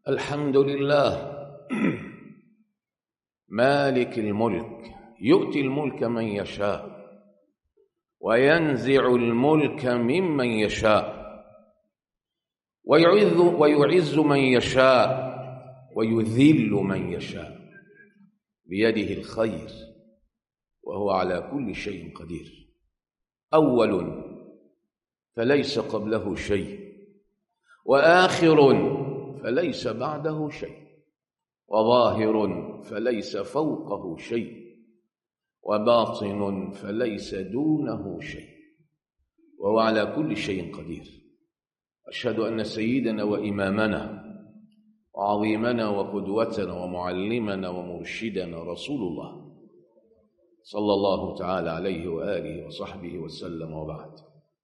الحمد لله مالك الملك يؤتي الملك من يشاء وينزع الملك ممن يشاء ويعز ويعز من يشاء ويذل من يشاء بيده الخير وهو على كل شيء قدير اول فليس قبله شيء واخر فليس بعده شيء وظاهر فليس فوقه شيء وباطن فليس دونه شيء وهو على كل شيء قدير اشهد ان سيدنا وامامنا وعظيمنا وقدوتنا ومعلمنا ومرشدنا رسول الله صلى الله تعالى عليه واله وصحبه وسلم وبعد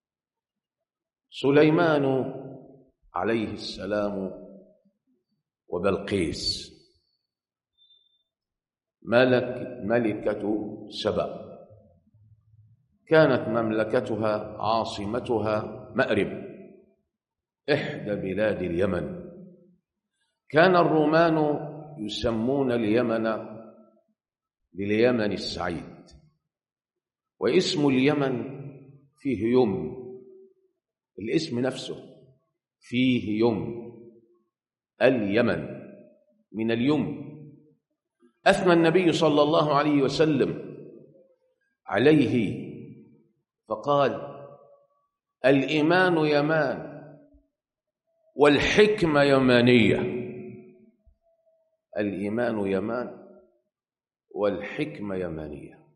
سليمان عليه السلام وبلقيس ملك ملكة سبأ كانت مملكتها عاصمتها مأرب إحدى بلاد اليمن كان الرومان يسمون اليمن باليمن السعيد واسم اليمن فيه يم الاسم نفسه فيه يم اليمن من اليم اثنى النبي صلى الله عليه وسلم عليه فقال الايمان يمان والحكمه يمانيه الايمان يمان والحكمه يمانيه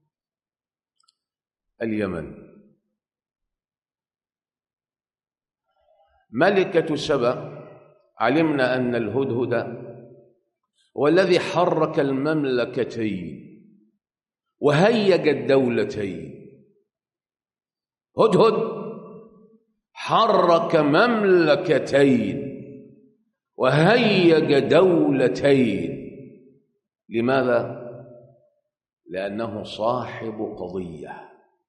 اليمن ملكه سبأ علمنا ان الهدهد هو الذي حرك المملكتين وهيج الدولتين هدهد حرك مملكتين وهيج دولتين لماذا لانه صاحب قضيه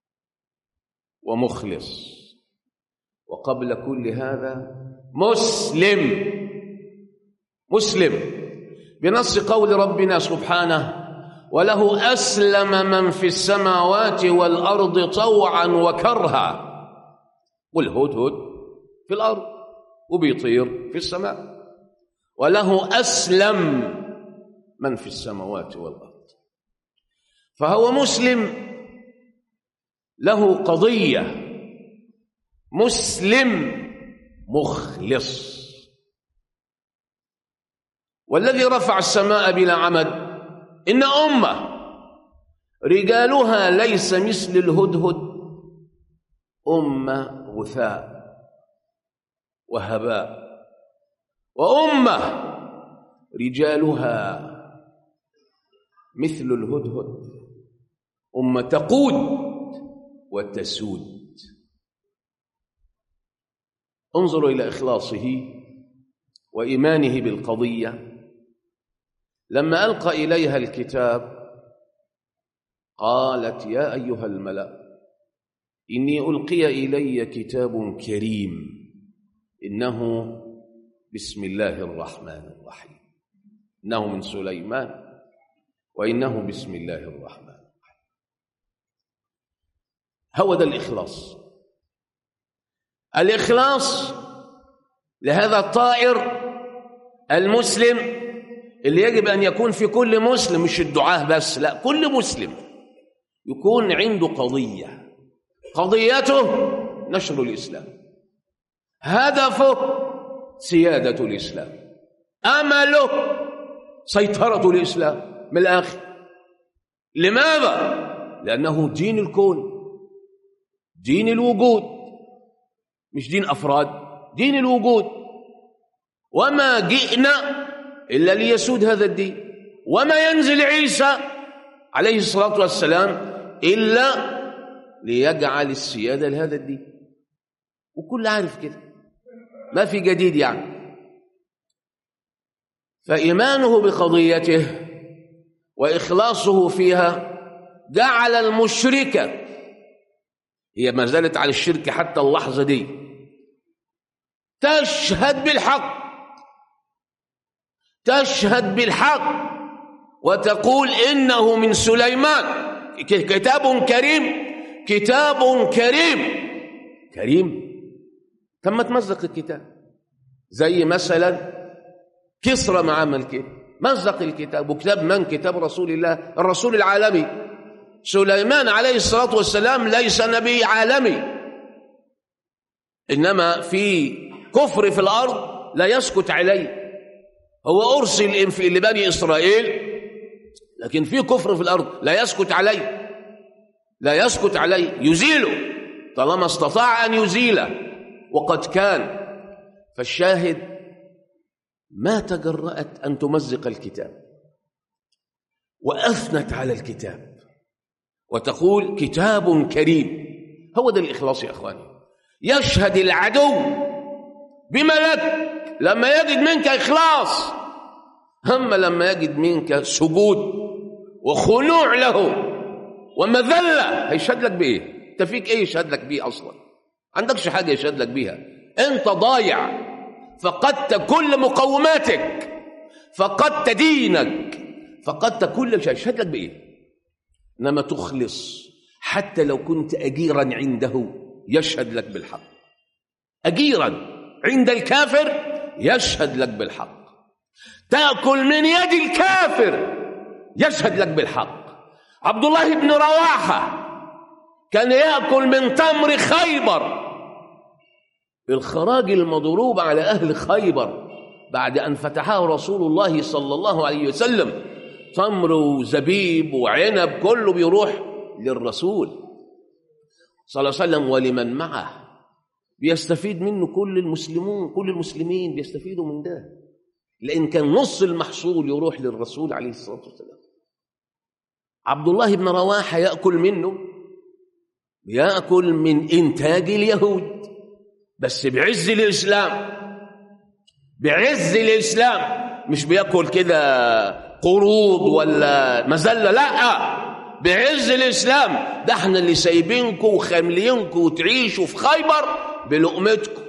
ومخلص وقبل كل هذا مسلم مسلم بنص قول ربنا سبحانه وله اسلم من في السماوات والارض طوعا وكرها والهدهد في الارض وبيطير في السماء وله اسلم من في السماوات والارض فهو مسلم له قضيه مسلم مخلص والذي رفع السماء بلا عمد إن أمة رجالها ليس مثل الهدهد أمة غثاء وهباء وأمة رجالها مثل الهدهد أمة تقود وتسود انظروا إلى إخلاصه وإيمانه بالقضية لما ألقى إليها الكتاب قالت يا أيها الملأ إني ألقي إلي كتاب كريم إنه بسم الله الرحمن الرحيم إنه من سليمان وإنه بسم الله الرحمن الرحيم هو ده الإخلاص الإخلاص لهذا الطائر المسلم اللي يجب أن يكون في كل مسلم مش الدعاة بس لا كل مسلم يكون عنده قضية قضيته نشر الإسلام هدفه سيادة الإسلام أمله سيطرة الإسلام من الآخر لماذا؟ لأنه دين الكون دين الوجود مش دين أفراد دين الوجود وما جئنا إلا ليسود هذا الدين وما ينزل عيسى عليه الصلاة والسلام إلا ليجعل السيادة لهذا الدين وكل عارف كده ما في جديد يعني فإيمانه بقضيته وإخلاصه فيها جعل المشركة هي ما زالت على الشرك حتى اللحظة دي تشهد بالحق تشهد بالحق وتقول إنه من سليمان كتاب كريم كتاب كريم كريم تم تمزق الكتاب زي مثلا كسرى ما عمل كده مزق الكتاب وكتاب من كتاب رسول الله الرسول العالمي سليمان عليه الصلاة والسلام ليس نبي عالمي إنما في كفر في الأرض لا يسكت عليه هو أرسل في لبني إسرائيل لكن في كفر في الأرض لا يسكت عليه لا يسكت عليه يزيله طالما استطاع أن يزيله وقد كان فالشاهد ما تجرأت أن تمزق الكتاب وأثنت على الكتاب وتقول كتاب كريم هو ده الإخلاص يا أخواني يشهد العدو بما لك لما يجد منك إخلاص هم لما يجد منك سجود وخنوع له ومذلة هيشهد لك بإيه أنت فيك إيه يشهد لك بيه أصلا عندكش حاجة يشهد لك بيها أنت ضايع فقدت كل مقوماتك فقدت دينك فقدت كل شيء يشهد لك بإيه إنما تخلص حتى لو كنت أجيرا عنده يشهد لك بالحق أجيرا عند الكافر يشهد لك بالحق تأكل من يد الكافر يشهد لك بالحق عبد الله بن رواحة كان يأكل من تمر خيبر الخراج المضروب على أهل خيبر بعد أن فتحه رسول الله صلى الله عليه وسلم تمر وزبيب وعنب كله بيروح للرسول صلى الله عليه وسلم ولمن معه بيستفيد منه كل المسلمون كل المسلمين بيستفيدوا من ده لأن كان نص المحصول يروح للرسول عليه الصلاة والسلام عبد الله بن رواحة يأكل منه يأكل من إنتاج اليهود بس بعز الإسلام بعز الإسلام مش بياكل كده قروض ولا مزلة لا بعز الإسلام ده احنا اللي سايبينكم وخاملينكم وتعيشوا في خيبر بلقمتكم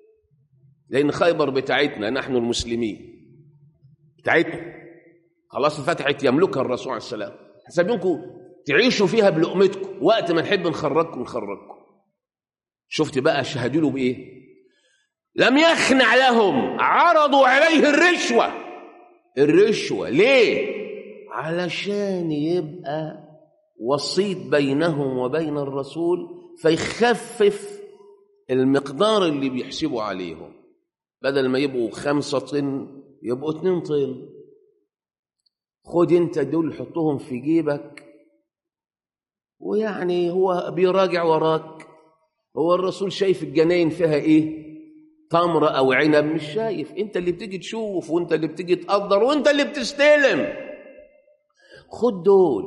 لأن خيبر بتاعتنا نحن المسلمين بتاعتنا خلاص فتحت يملكها الرسول عليه السلام سايبينكم تعيشوا فيها بلقمتكم وقت ما نحب نخرجكم نخرجكم شفت بقى شهدوا له بايه لم يخنع لهم عرضوا عليه الرشوه الرشوه ليه علشان يبقى وسيط بينهم وبين الرسول فيخفف المقدار اللي بيحسبوا عليهم بدل ما يبقوا خمسة طن يبقوا اتنين طن خد انت دول حطهم في جيبك ويعني هو بيراجع وراك هو الرسول شايف الجناين فيها ايه تمر او عنب مش شايف انت اللي بتيجي تشوف وانت اللي بتيجي تقدر وانت اللي بتستلم خد دول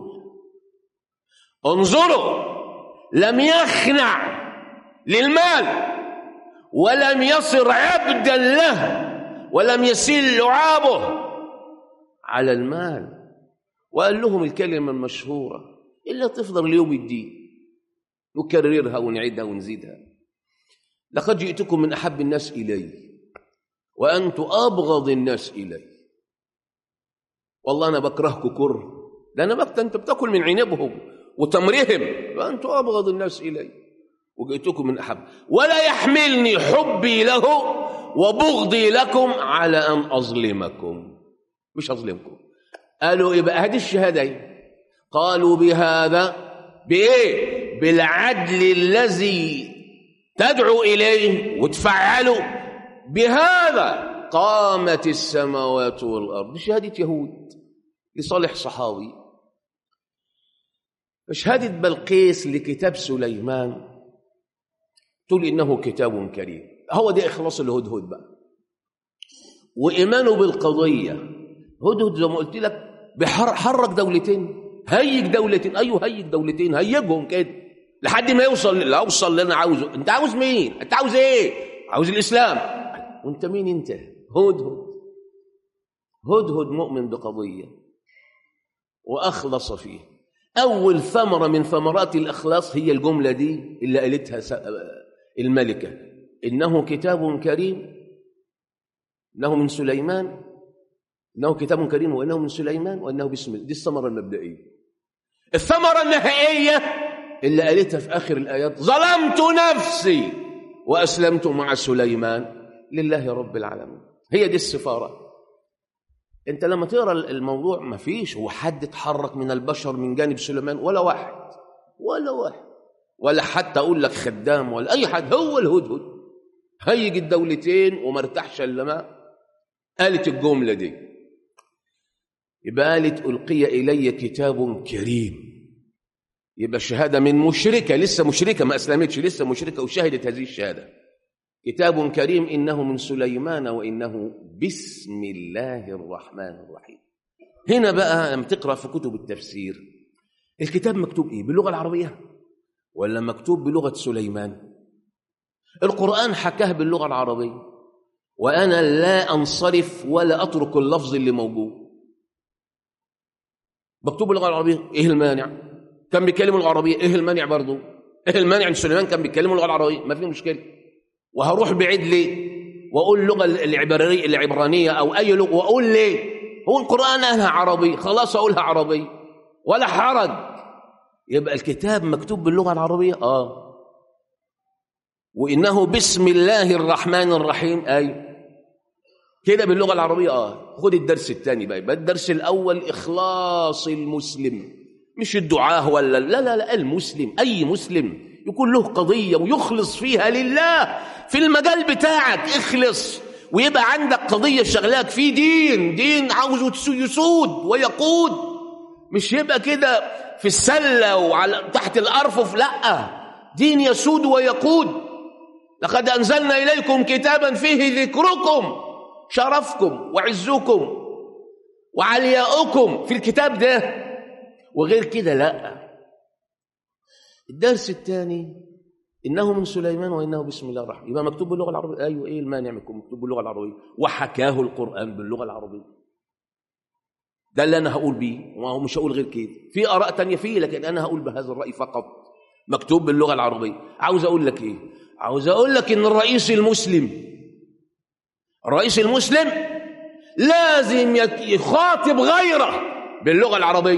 انظروا لم يخنع للمال ولم يصر عبدا له ولم يسيل لعابه على المال وقال لهم الكلمة المشهورة إلا تفضل ليوم الدين نكررها ونعيدها ونزيدها لقد جئتكم من أحب الناس إلي وأنتم أبغض الناس إلي والله أنا بكرهكم كره ده أنا بكت أنت بتاكل من عنبهم وتمرهم وأنتم أبغض الناس إلي وجئتكم من أحب ولا يحملني حبي له وبغضي لكم على أن أظلمكم مش أظلمكم قالوا يبقى هذه الشهادة قالوا بهذا بإيه بالعدل الذي تدعو إليه وتفعله بهذا قامت السماوات والأرض شهادة يهود لصالح صحاوي شهادة بلقيس لكتاب سليمان تقول إنه كتاب كريم هو ده إخلاص الهدهد بقى وإيمانه بالقضية هدهد زي ما قلت لك بحرك دولتين هيج دولتين أيوه هيج دولتين هيجهم كده لحد ما يوصل اللي اوصل اللي انا عاوزه انت عاوز مين انت عاوز ايه عاوز الاسلام وانت مين انت هدهد هدهد مؤمن بقضيه واخلص فيه اول ثمره من ثمرات الاخلاص هي الجمله دي اللي قالتها الملكه انه كتاب كريم انه من سليمان إنه كتاب كريم وإنه من سليمان وإنه بسم الله دي الثمرة المبدئية الثمرة النهائية اللي قالتها في آخر الآيات ظلمت نفسي وأسلمت مع سليمان لله رب العالمين هي دي السفارة انت لما تقرا الموضوع ما فيش هو حد اتحرك من البشر من جانب سليمان ولا واحد ولا واحد ولا حتى اقول لك خدام ولا اي حد هو الهدهد هيج الدولتين وما ارتاحش الا ما قالت الجمله دي يبقى قالت القي الي كتاب كريم يبقى الشهاده من مشركه لسه مشركه ما اسلمتش لسه مشركه وشهدت هذه الشهاده كتاب كريم انه من سليمان وانه بسم الله الرحمن الرحيم هنا بقى لما تقرا في كتب التفسير الكتاب مكتوب ايه باللغه العربيه ولا مكتوب بلغه سليمان القران حكاه باللغه العربيه وانا لا انصرف ولا اترك اللفظ اللي موجود مكتوب باللغه العربيه ايه المانع كان بيتكلم اللغه العربيه ايه المانع برضه ايه المانع ان سليمان كان بيتكلم اللغه العربيه ما في مشكله وهروح بعيد ليه واقول اللغه العبرانيه العبرانيه او اي لغه واقول ليه هو القران قالها عربي خلاص اقولها عربي ولا حرج يبقى الكتاب مكتوب باللغه العربيه اه وانه بسم الله الرحمن الرحيم اي كده باللغه العربيه اه خد الدرس الثاني بقى يبقى الدرس الاول اخلاص المسلم مش الدعاه ولا لا لا لا المسلم اي مسلم يكون له قضيه ويخلص فيها لله في المجال بتاعك اخلص ويبقى عندك قضيه شغلاك في دين دين عاوزه يسود ويقود مش يبقى كده في السله وعلى تحت الارفف لا دين يسود ويقود لقد انزلنا اليكم كتابا فيه ذكركم شرفكم وعزكم وعلياؤكم في الكتاب ده وغير كده لا الدرس الثاني انه من سليمان وانه بسم الله الرحمن يبقى مكتوب باللغه العربيه ايوه ايه المانع من يكون مكتوب باللغه العربيه وحكاه القران باللغه العربيه ده اللي انا هقول بيه ومش هقول غير كده في اراء تانية فيه لكن انا هقول بهذا الراي فقط مكتوب باللغه العربيه عاوز اقول لك ايه عاوز اقول لك ان الرئيس المسلم الرئيس المسلم لازم يخاطب غيره باللغه العربيه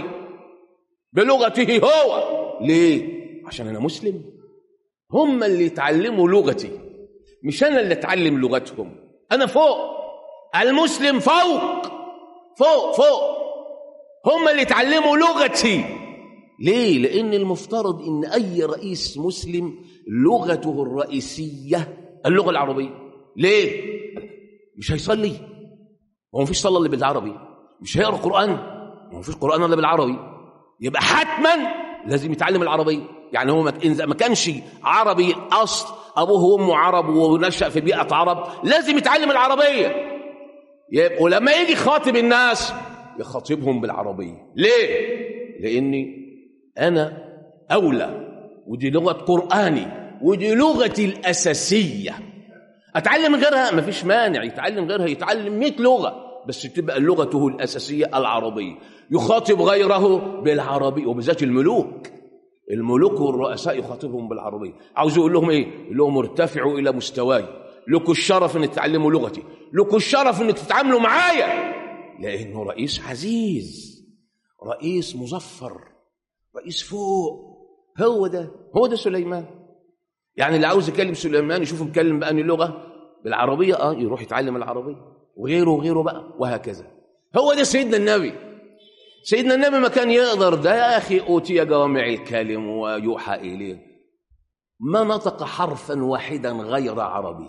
بلغته هو ليه عشان انا مسلم هم اللي يتعلموا لغتي مش انا اللي اتعلم لغتهم انا فوق المسلم فوق فوق فوق هم اللي يتعلموا لغتي ليه لان المفترض ان اي رئيس مسلم لغته الرئيسيه اللغه العربيه ليه مش هيصلي هو مفيش صلاه الا بالعربي مش هيقرا قران هو مفيش قران الا بالعربي يبقى حتما لازم يتعلم العربيه يعني هو ما كانش عربي اصل ابوه وامه عرب ونشا في بيئه عرب لازم يتعلم العربيه ولما يجي يخاطب الناس يخاطبهم بالعربيه ليه لاني انا اولى ودي لغه قراني ودي لغتي الاساسيه اتعلم غيرها مفيش مانع يتعلم غيرها يتعلم 100 لغه بس تبقى لغته الاساسيه العربيه يخاطب غيره بالعربي وبالذات الملوك الملوك والرؤساء يخاطبهم بالعربيه عاوز يقول لهم ايه يقول لهم ارتفعوا الى مستواي لكم الشرف ان تتعلموا لغتي لكم الشرف ان تتعاملوا معايا لانه رئيس عزيز رئيس مظفر رئيس فوق هو ده هو ده سليمان يعني اللي عاوز يكلم سليمان يشوفه بيتكلم بأني لغه بالعربيه اه يروح يتعلم العربيه وغيره وغيره بقى وهكذا هو ده سيدنا النبي سيدنا النبي ما كان يقدر ده يا أخي أوتي جوامع الكلم ويوحى إليه ما نطق حرفا واحدا غير عربي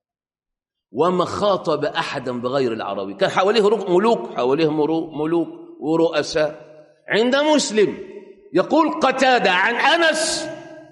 وما خاطب أحدا بغير العربي كان حواليه ملوك حواليه ملوك ورؤساء عند مسلم يقول قتادة عن أنس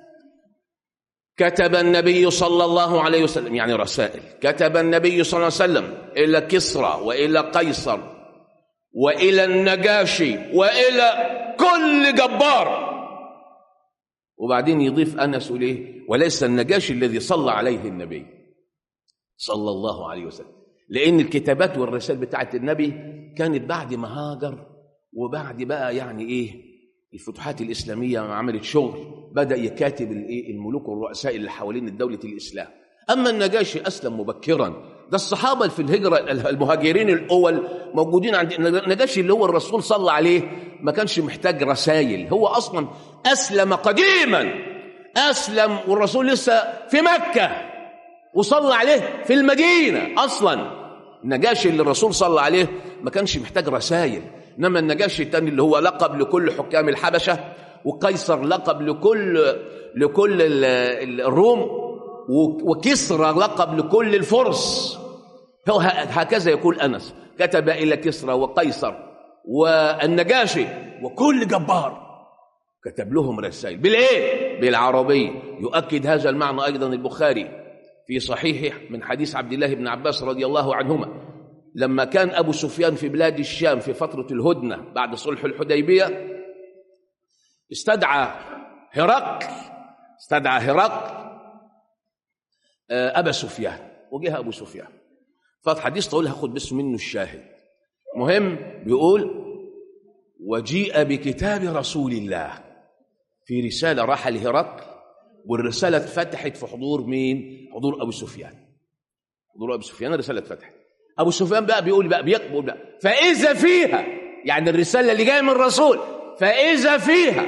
كتب النبي صلى الله عليه وسلم يعني رسائل كتب النبي صلى الله عليه وسلم إلى كسرى وإلى قيصر والى النجاشي والى كل جبار وبعدين يضيف انس اليه وليس النجاشي الذي صلى عليه النبي صلى الله عليه وسلم لان الكتابات والرسائل بتاعت النبي كانت بعد ما هاجر وبعد بقى يعني ايه الفتوحات الاسلاميه عملت شغل بدا يكاتب الايه الملوك والرؤساء اللي حوالين دوله الاسلام اما النجاشي اسلم مبكرا ده الصحابة اللي في الهجرة المهاجرين الأول موجودين عند النجاشي اللي هو الرسول صلى عليه ما كانش محتاج رسائل هو أصلا أسلم قديما أسلم والرسول لسه في مكة وصلى عليه في المدينة أصلا النجاشي اللي الرسول صلى عليه ما كانش محتاج رسائل إنما النجاشي الثاني اللي هو لقب لكل حكام الحبشة وقيصر لقب لكل لكل الروم وكسرى لقب لكل الفرس هو هكذا يقول أنس كتب إلى كسرى وقيصر والنجاشي وكل جبار كتب لهم رسائل بالإيه؟ بالعربية يؤكد هذا المعنى أيضا البخاري في صحيحه من حديث عبد الله بن عباس رضي الله عنهما لما كان أبو سفيان في بلاد الشام في فترة الهدنة بعد صلح الحديبية استدعى هرقل استدعى هرقل أبا سفيان وجه أبو سفيان فالحديث طويل هاخد بس منه الشاهد مهم بيقول وجيء بكتاب رسول الله في رسالة راح لهرقل والرسالة اتفتحت في حضور مين؟ حضور أبو سفيان حضور أبو سفيان الرسالة اتفتحت أبو سفيان بقى بيقول بقى بيقبل بقى فإذا فيها يعني الرسالة اللي جاية من الرسول فإذا فيها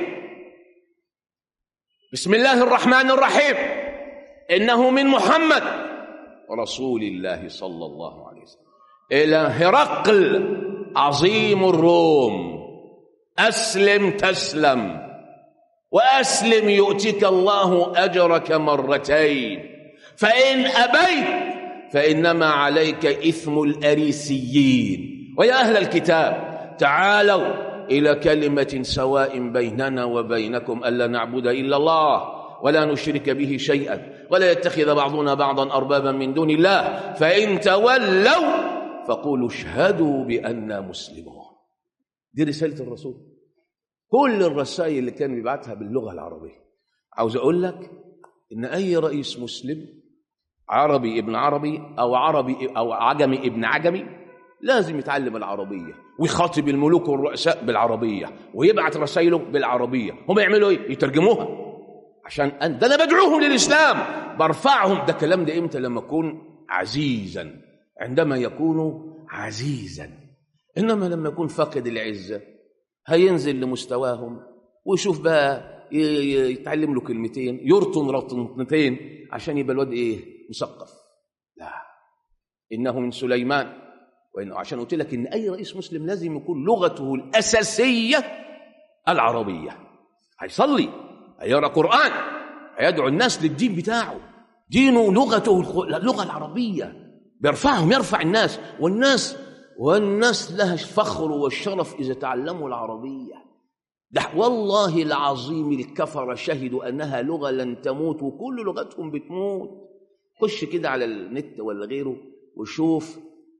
بسم الله الرحمن الرحيم إنه من محمد رسول الله صلى الله عليه وسلم إلى هرقل عظيم الروم أسلم تسلم وأسلم يؤتك الله أجرك مرتين فإن أبيت فإنما عليك إثم الأريسيين ويا أهل الكتاب تعالوا إلى كلمة سواء بيننا وبينكم ألا نعبد إلا الله ولا نشرك به شيئا ولا يتخذ بعضنا بعضا أربابا من دون الله فإن تولوا فقولوا اشهدوا بأننا مسلمون دي رسالة الرسول كل الرسائل اللي كان بيبعتها باللغة العربية عاوز أقول لك إن أي رئيس مسلم عربي ابن عربي أو عربي أو عجمي ابن عجمي لازم يتعلم العربية ويخاطب الملوك والرؤساء بالعربية ويبعت رسائله بالعربية هم يعملوا إيه؟ يترجموها عشان أن ده أنا بدعوهم للإسلام برفعهم ده كلام ده إمتى لما أكون عزيزا عندما يكون عزيزا إنما لما يكون فاقد العزة هينزل لمستواهم ويشوف بقى يتعلم له كلمتين يرطن رطنتين عشان يبقى الواد ايه مثقف لا انه من سليمان وإنه عشان قلت لك ان اي رئيس مسلم لازم يكون لغته الاساسيه العربيه هيصلي هيقرا قران هيدعو الناس للدين بتاعه دينه لغته اللغه العربيه بيرفعهم يرفع الناس والناس والناس لها الفخر والشرف إذا تعلموا العربية ده والله العظيم الكفر شهدوا أنها لغة لن تموت وكل لغتهم بتموت خش كده على النت ولا غيره وشوف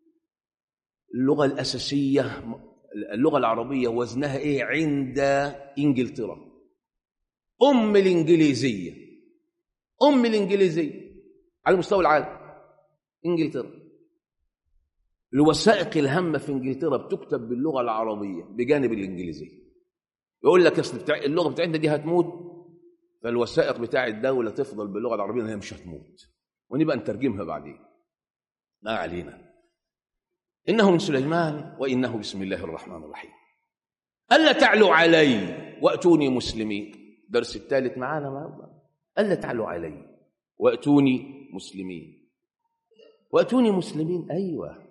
اللغة الأساسية اللغة العربية وزنها إيه عند إنجلترا أم الإنجليزية أم الإنجليزية على مستوى العالم إنجلترا الوثائق الهامة في إنجلترا بتكتب باللغة العربية بجانب الإنجليزية يقول لك أصل بتاع اللغة بتاعتنا دي هتموت فالوثائق بتاع الدولة تفضل باللغة العربية هي مش هتموت ونبقى نترجمها بعدين ما علينا إنه من سليمان وإنه بسم الله الرحمن الرحيم ألا تعلوا علي وأتوني مسلمين درس الثالث معانا ما ألا تعلوا علي وأتوني مسلمين وأتوني مسلمين أيوه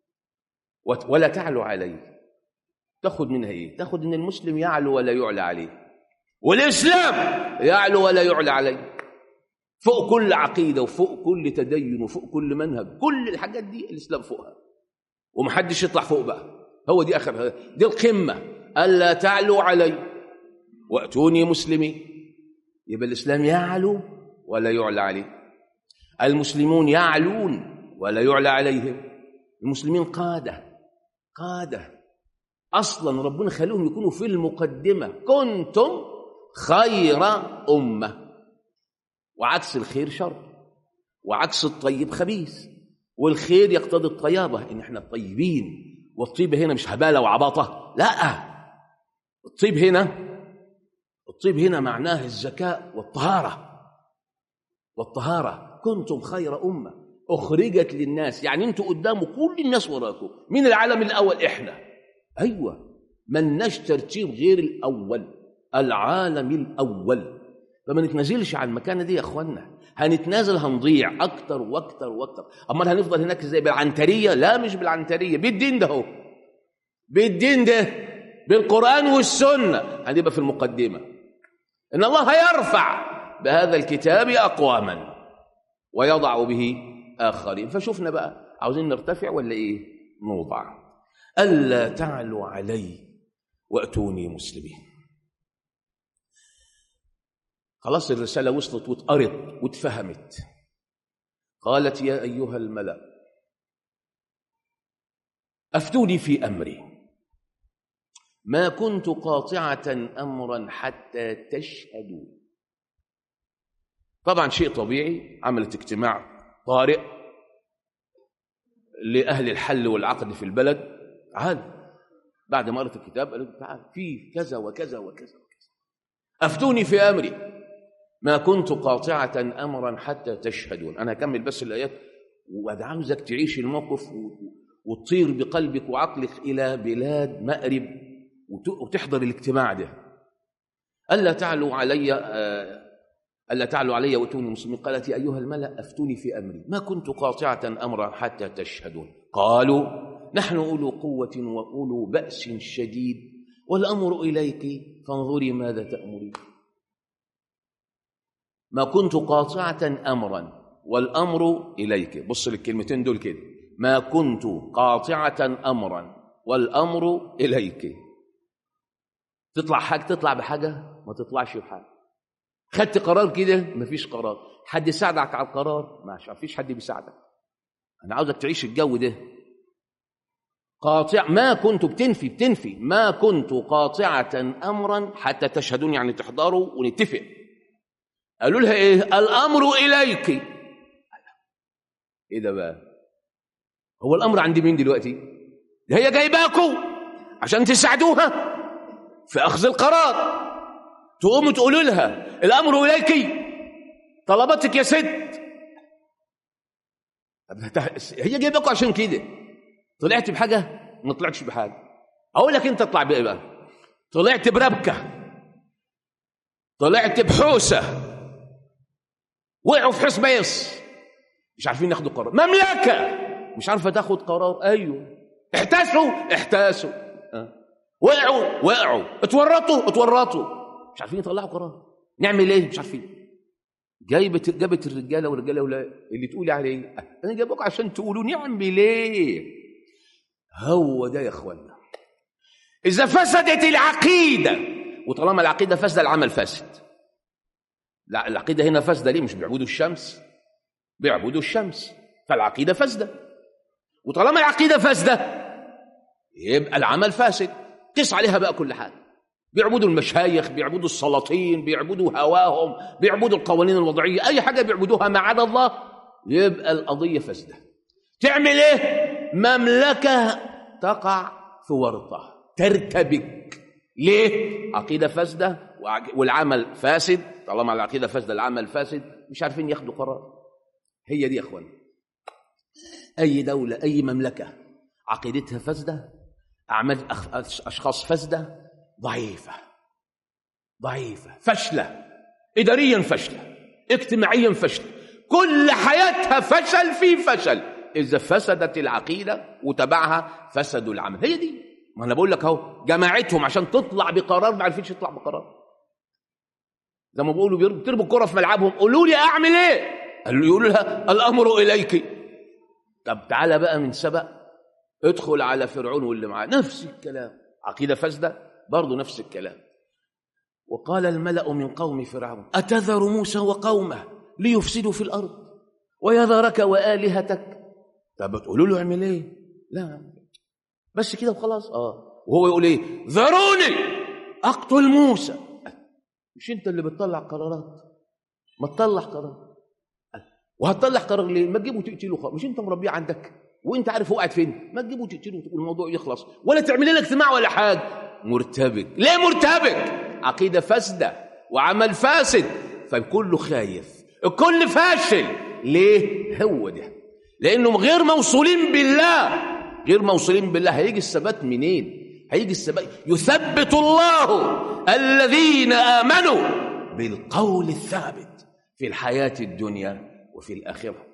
ولا تعلو عليه تاخذ منها ايه تاخذ ان المسلم يعلو ولا يعلى عليه والاسلام يعلو ولا يعلى عليه فوق كل عقيده وفوق كل تدين وفوق كل منهج كل الحاجات دي الاسلام فوقها ومحدش يطلع فوق بقى هو دي اخر دي القمه الا تعلو علي واتوني مسلمين يبقى الاسلام يعلو ولا يعلى عليه المسلمون يعلون ولا يعلى عليهم المسلمين قاده قادة أصلا ربنا خلوهم يكونوا في المقدمة كنتم خير أمة وعكس الخير شر وعكس الطيب خبيث والخير يقتضي الطيابة إن إحنا طيبين والطيب هنا مش هبالة وعباطة لا الطيب هنا الطيب هنا معناه الزكاء والطهارة والطهارة كنتم خير أمة أخرجت للناس يعني أنتوا قدامه كل الناس وراكم مين العالم الأول إحنا أيوة ملناش ترتيب غير الأول العالم الأول فما نتنازلش عن المكانة دي يا أخوانا هنتنازل هنضيع أكتر وأكتر وأكتر أمال هنفضل هناك إزاي بالعنترية لا مش بالعنترية بالدين ده هو بالدين ده بالقرآن والسنة هنبقى في المقدمة إن الله يرفع بهذا الكتاب أقواما ويضع به آخرين فشوفنا بقى عاوزين نرتفع ولا إيه نوضع ألا تعلوا علي وأتوني مسلمين خلاص الرسالة وصلت واتقرت واتفهمت قالت يا أيها الملأ أفتوني في أمري ما كنت قاطعة أمرا حتى تشهدوا طبعا شيء طبيعي عملت اجتماع طارئ لأهل الحل والعقد في البلد تعال بعد ما قرأت الكتاب قالت تعال في كذا وكذا وكذا وكذا أفتوني في أمري ما كنت قاطعة أمرا حتى تشهدون أنا هكمل بس الآيات وأنا عاوزك تعيش الموقف وتطير بقلبك وعقلك إلى بلاد مأرب وتحضر الاجتماع ده ألا تعلوا علي ألا تعلوا علي وأتوني مسلمين قالت يا أيها الملأ أفتوني في أمري ما كنت قاطعة أمرا حتى تشهدون قالوا نحن أولو قوة وأولو بأس شديد والأمر إليك فانظري ماذا تأمرين ما كنت قاطعة أمرا والأمر إليك بص للكلمتين دول كده ما كنت قاطعة أمرا والأمر إليك تطلع حاجة تطلع بحاجة ما تطلعش بحاجة خدت قرار كده مفيش قرار حد يساعدك على القرار ما فيش حد بيساعدك أنا عاوزك تعيش الجو ده قاطع ما كنت بتنفي بتنفي ما كنت قاطعة أمرا حتى تشهدون يعني تحضروا ونتفق قالوا لها ايه الامر اليك ايه ده بقى هو الامر عند مين دلوقتي ده هي جايباكوا عشان تساعدوها في اخذ القرار تقوموا تقولوا لها الامر اليك طلباتك يا ست هي جايباكوا عشان كده طلعت بحاجه ما طلعتش بحاجه اقول لك انت اطلع بايه بقى طلعت بربكه طلعت بحوسه وقعوا في حسبيس مش عارفين ياخدوا قرار مملكة مش عارفة تاخد قرار أيوه احتاسوا احتاسوا أه. وقعوا وقعوا اتورطوا اتورطوا مش عارفين يطلعوا قرار نعمل ايه مش عارفين جايبت جابت الرجاله والرجاله اللي تقولي عليه انا جايبك عشان تقولوا نعمل ايه هو ده يا اخوانا اذا فسدت العقيده وطالما العقيده فاسده العمل فاسد لا العقيدة هنا فاسدة ليه مش بيعبدوا الشمس بيعبدوا الشمس فالعقيدة فاسدة وطالما العقيدة فاسدة يبقى العمل فاسد قس عليها بقى كل حاجة بيعبدوا المشايخ بيعبدوا السلاطين بيعبدوا هواهم بيعبدوا القوانين الوضعية أي حاجة بيعبدوها ما عدا الله يبقى القضية فاسدة تعمل إيه مملكة تقع في ورطة ترتبك ليه عقيدة فاسدة والعمل فاسد طالما العقيده فاسده العمل فاسد مش عارفين ياخدوا قرار هي دي يا اخوان اي دوله اي مملكه عقيدتها فاسده اعمال اشخاص فاسده ضعيفه ضعيفه فاشله اداريا فاشله اجتماعيا فاشله كل حياتها فشل في فشل اذا فسدت العقيده وتبعها فسدوا العمل هي دي ما انا بقول لك اهو جماعتهم عشان تطلع بقرار ما عرفتش تطلع بقرار زي ما بيقولوا بيرموا الكره في ملعبهم قولوا لي اعمل ايه قالوا يقولوا لها الامر اليك طب تعالى بقى من سبق ادخل على فرعون واللي معاه نفس الكلام عقيده فاسده برضه نفس الكلام وقال الملا من قوم فرعون اتذر موسى وقومه ليفسدوا في الارض ويذرك والهتك طب تقولوا له اعمل ايه لا بس كده وخلاص اه وهو يقول ايه ذروني اقتل موسى مش انت اللي بتطلع قرارات ما تطلع قرار وهتطلع قرار ليه ما تجيبه تقتله خالص مش انت مربيه عندك وانت عارف هو قاعد فين ما تجيبه تقتله والموضوع يخلص ولا تعمل لنا اجتماع ولا حاجه مرتبك ليه مرتبك عقيده فاسده وعمل فاسد فالكل خايف الكل فاشل ليه هو ده لانهم غير موصولين بالله غير موصولين بالله هيجي الثبات منين هيجي الثبات يثبت الله الذين امنوا بالقول الثابت في الحياه الدنيا وفي الاخره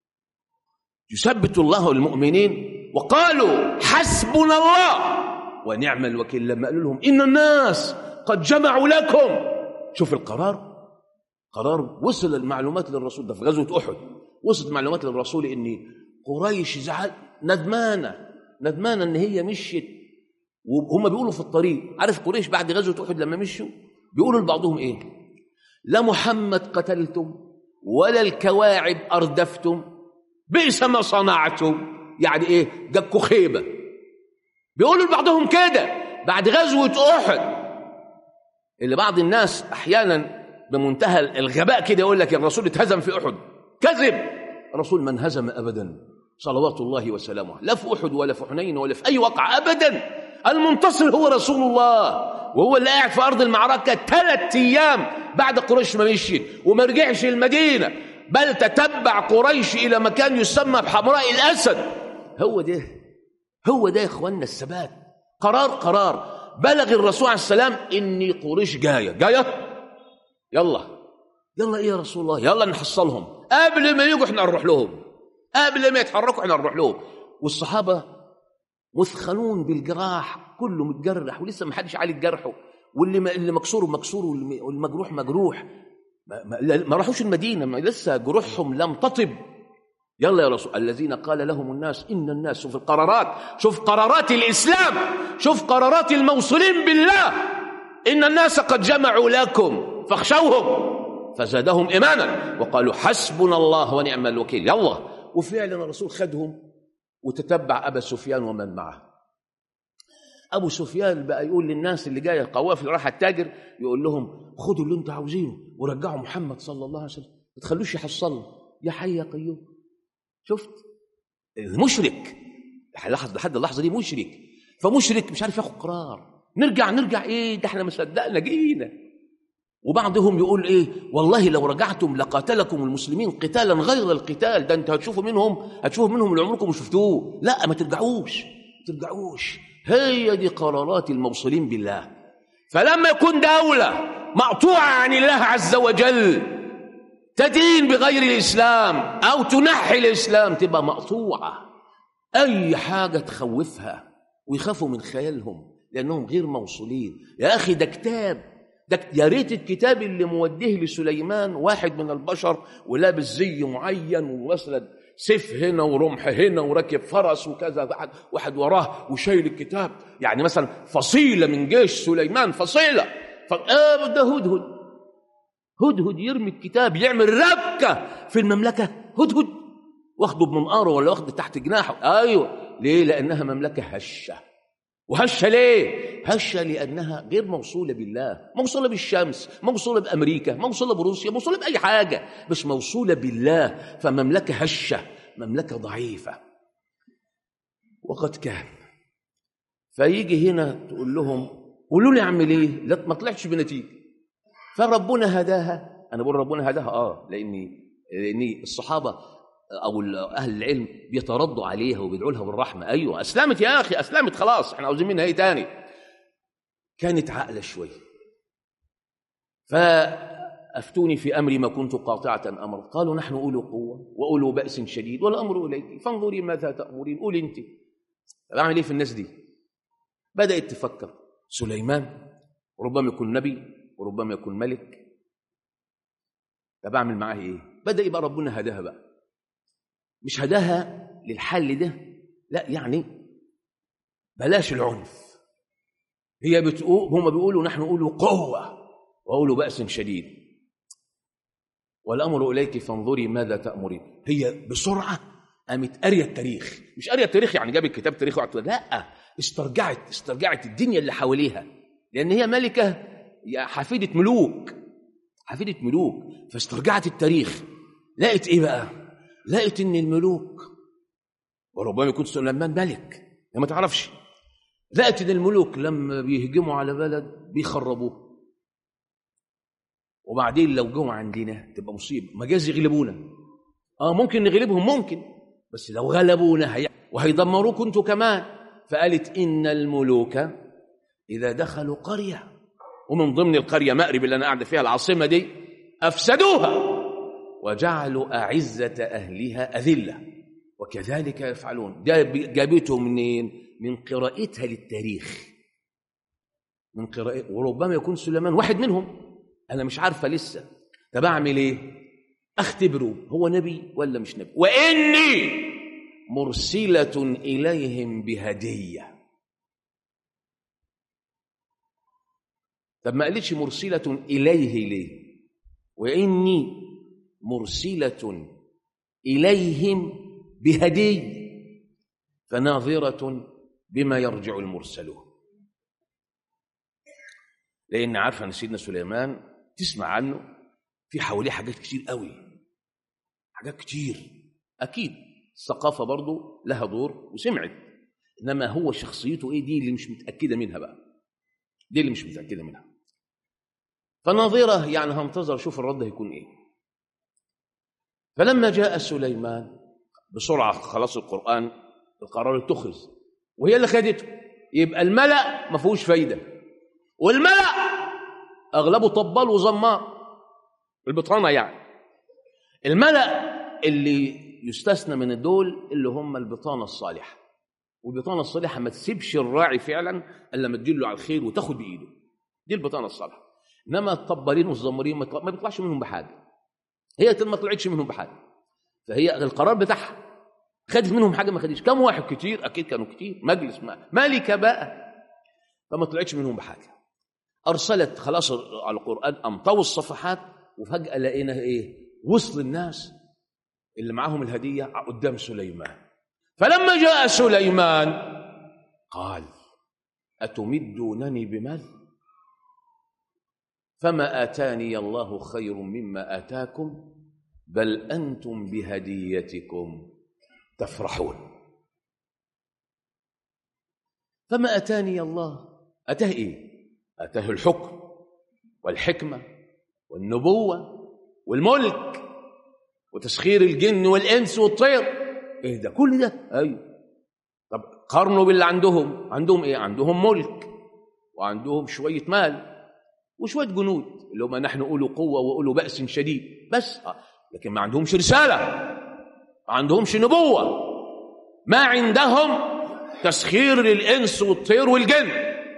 يثبت الله المؤمنين وقالوا حسبنا الله ونعم الوكيل لما قالوا لهم ان الناس قد جمعوا لكم شوف القرار قرار وصل المعلومات للرسول ده في غزوه احد وصلت معلومات للرسول ان قريش زعل ندمانه ندمانه ان هي مشيت وهم بيقولوا في الطريق عارف قريش بعد غزوه احد لما مشوا بيقولوا لبعضهم ايه لا محمد قتلتم ولا الكواعب اردفتم بئس ما صنعتم يعني ايه جاكوا خيبه بيقولوا لبعضهم كده بعد غزوه احد اللي بعض الناس احيانا بمنتهى الغباء كده يقول لك الرسول اتهزم في احد كذب الرسول ما انهزم ابدا صلوات الله وسلامه لا في احد ولا في حنين ولا في اي وقع ابدا المنتصر هو رسول الله وهو اللي قاعد في ارض المعركه ثلاث ايام بعد قريش ما مشيت وما رجعش المدينه بل تتبع قريش الى مكان يسمى بحمراء الاسد هو ده هو ده يا اخوانا الثبات قرار قرار بلغ الرسول عليه السلام اني قريش جايه جايه يلا يلا ايه يا رسول الله يلا نحصلهم قبل ما يجوا احنا نروح لهم قبل ما يتحركوا احنا نروح لهم والصحابه مثخنون بالجراح كله متجرح ولسه ما حدش عالج جرحه واللي اللي مكسور مكسور والمجروح مجروح ما, ما, ما راحوش المدينه ما لسه جروحهم لم تطب يلا يا رسول الذين قال لهم الناس ان الناس شوف القرارات شوف قرارات الاسلام شوف قرارات الموصولين بالله ان الناس قد جمعوا لكم فاخشوهم فزادهم ايمانا وقالوا حسبنا الله ونعم الوكيل يلا وفعلا الرسول خدهم وتتبع ابا سفيان ومن معه ابو سفيان بقى يقول للناس اللي جايه القوافل راح التاجر يقول لهم خدوا اللي انتوا عاوزينه ورجعوا محمد صلى الله عليه وسلم ما تخلوش يحصلنا يا حي يا قيوم شفت المشرك لحد لحد اللحظه دي مشرك فمشرك مش عارف ياخد قرار نرجع نرجع ايه ده احنا ما صدقنا جينا وبعضهم يقول ايه والله لو رجعتم لقاتلكم المسلمين قتالا غير القتال ده انت هتشوفوا منهم هتشوفوا منهم اللي عمركم ما شفتوه لا ما ترجعوش ما ترجعوش هي دي قرارات الموصولين بالله فلما يكون دولة مقطوعة عن الله عز وجل تدين بغير الإسلام أو تنحي الإسلام تبقى مقطوعة أي حاجة تخوفها ويخافوا من خيالهم لأنهم غير موصولين يا أخي ده كتاب ده يا ريت الكتاب اللي موديه لسليمان واحد من البشر ولابس زي معين ووصلت سيف هنا ورمح هنا وراكب فرس وكذا واحد واحد وراه وشايل الكتاب يعني مثلا فصيله من جيش سليمان فصيله ف... آه ده هدهد هدهد يرمي الكتاب يعمل ربكه في المملكه هدهد واخده بمنقاره ولا واخده تحت جناحه ايوه ليه لانها مملكه هشه وهشه ليه هشه لانها غير موصوله بالله موصوله بالشمس موصوله بامريكا موصوله بروسيا موصوله باي حاجه مش موصوله بالله فمملكه هشه مملكه ضعيفه وقد كان فيجي هنا تقول لهم قولوا لي اعمل ايه لا ما طلعتش بنتيجه فربنا هداها انا بقول ربنا هداها اه لاني لاني الصحابه او اهل العلم بيتردوا عليها وبيدعوا لها بالرحمه ايوه اسلمت يا اخي اسلمت خلاص احنا عاوزين منها ايه تاني كانت عاقله شويه فافتوني في امري ما كنت قاطعه امر قالوا نحن اولو قوه واولو باس شديد والامر اليك فانظري ماذا تامرين قولي انت بعمل ايه في الناس دي بدات تفكر سليمان ربما يكون نبي وربما يكون ملك طب اعمل معاه ايه بدا يبقى ربنا هداها بقى مش هداها للحل ده لا يعني بلاش العنف هي بتقول هم بيقولوا نحن نقول قوة وأقول بأس شديد والأمر إليك فانظري ماذا تأمرين هي بسرعة قامت قارية التاريخ مش قارية التاريخ يعني جابت كتاب تاريخ وقت لا استرجعت استرجعت الدنيا اللي حواليها لأن هي ملكة حفيدة ملوك حفيدة ملوك فاسترجعت التاريخ لقت إيه بقى؟ لقيت ان الملوك وربما يكون سليمان ملك ما تعرفش لقيت ان الملوك لما بيهجموا على بلد بيخربوه وبعدين لو جم عندنا تبقى مصيبه ما جاز يغلبونا اه ممكن نغلبهم ممكن بس لو غلبونا هي... وهيدمروكوا انتوا كمان فقالت إن الملوك إذا دخلوا قرية ومن ضمن القرية مأرب اللي أنا قاعد فيها العاصمة دي أفسدوها وجعلوا أعزة أهلها أذلة وكذلك يفعلون جابته منين؟ من قراءتها للتاريخ من قراءة وربما يكون سليمان واحد منهم أنا مش عارفة لسه طب أعمل إيه؟ أختبره هو نبي ولا مش نبي؟ وإني مرسلة إليهم بهدية طب ما قالتش مرسلة إليه ليه؟ وإني مرسلة إليهم بهدي فناظرة بما يرجع المرسلون لأن عارفة أن سيدنا سليمان تسمع عنه في حواليه حاجات كتير قوي حاجات كتير أكيد الثقافة برضه لها دور وسمعت إنما هو شخصيته إيه دي اللي مش متأكدة منها بقى دي اللي مش متأكدة منها فناظرة يعني هنتظر شوف الرد هيكون إيه فلما جاء سليمان بسرعة خلاص القرآن القرار اتخذ وهي اللي خدته يبقى الملأ ما فيهوش فايدة والملأ أغلبه طبال وزمار البطانة يعني الملأ اللي يستثنى من دول اللي هم البطانة الصالحة والبطانة الصالحة ما تسيبش الراعي فعلا إلا ما تدله على الخير وتاخد بإيده دي البطانة الصالحة إنما الطبالين والزمارين ما بيطلعش منهم بحاجة هي ما طلعتش منهم بحاجة فهي القرار بتاعها خدت منهم حاجة ما خدتش كم واحد كتير أكيد كانوا كتير مجلس ما مالك بقى فما طلعتش منهم بحاجة أرسلت خلاص على القرآن أمطوا الصفحات وفجأة لقينا إيه وصل الناس اللي معاهم الهدية قدام سليمان فلما جاء سليمان قال أتمدونني بمال فما آتاني الله خير مما آتاكم بل أنتم بهديتكم تفرحون فما أتاني الله أتاه إيه أتاه الحكم والحكمة والنبوة والملك وتسخير الجن والإنس والطير إيه ده كل ده أيوه طب قارنوا باللي عندهم عندهم إيه عندهم ملك وعندهم شوية مال وشوية جنود اللي هم نحن أولو قوة وأولو بأس شديد بس لكن ما عندهمش رسالة ما عندهمش نبوة ما عندهم تسخير للإنس والطير والجن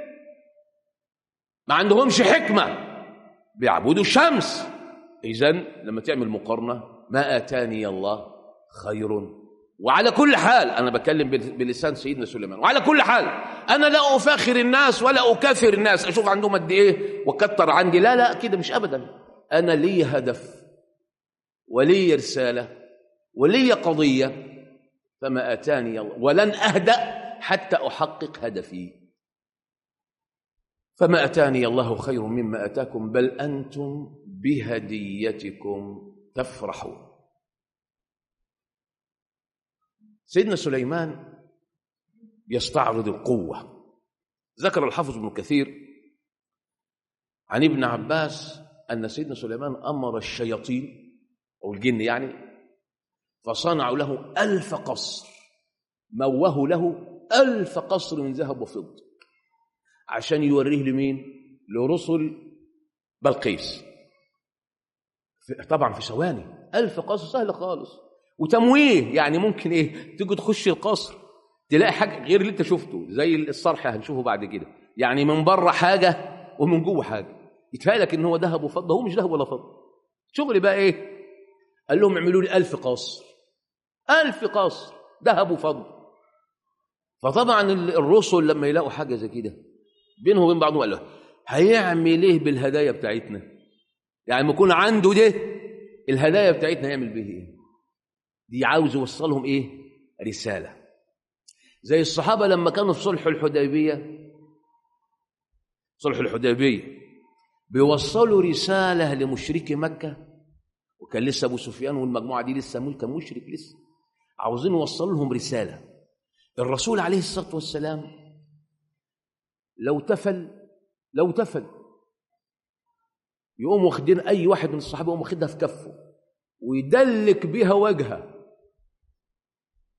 ما عندهمش حكمة بيعبدوا الشمس إذا لما تعمل مقارنة ما آتاني الله خير وعلى كل حال أنا بتكلم بلسان سيدنا سليمان وعلى كل حال أنا لا أفاخر الناس ولا أكافر الناس أشوف عندهم قد إيه وكتر عندي لا لا كده مش أبدا أنا لي هدف ولي رسالة ولي قضية فما أتاني الله ولن أهدأ حتى أحقق هدفي فما أتاني الله خير مما أتاكم بل أنتم بهديتكم تفرحون سيدنا سليمان يستعرض القوة ذكر الحافظ ابن كثير عن ابن عباس أن سيدنا سليمان أمر الشياطين أو الجن يعني فصنعوا له ألف قصر موه له ألف قصر من ذهب وفضة عشان يوريه لمين لرسل بلقيس طبعا في ثواني ألف قصر سهل خالص وتمويه يعني ممكن ايه تيجي تخش القصر تلاقي حاجه غير اللي انت شفته زي الصرح هنشوفه بعد كده يعني من بره حاجه ومن جوه حاجه يتهيألك ان هو ذهب وفضه هو مش ذهب ولا فضه شغل بقى ايه قال لهم اعملوا لي ألف قصر ألف قصر ذهب وفضه فطبعا الرسل لما يلاقوا حاجه زي كده بينهم وبين بعضهم قال له هيعمل ايه بالهدايا بتاعتنا يعني ما يكون عنده ده الهدايا بتاعتنا هيعمل بيه ايه دي عاوز يوصلهم ايه رساله زي الصحابه لما كانوا في صلح الحديبيه صلح الحديبيه بيوصلوا رساله لمشركي مكه وكان لسه ابو سفيان والمجموعه دي لسه ملك مشرك لسه عاوزين يوصلوا لهم رساله الرسول عليه الصلاه والسلام لو تفل لو تفل يقوم واخدين اي واحد من الصحابه يقوم واخدها في كفه ويدلك بها وجهه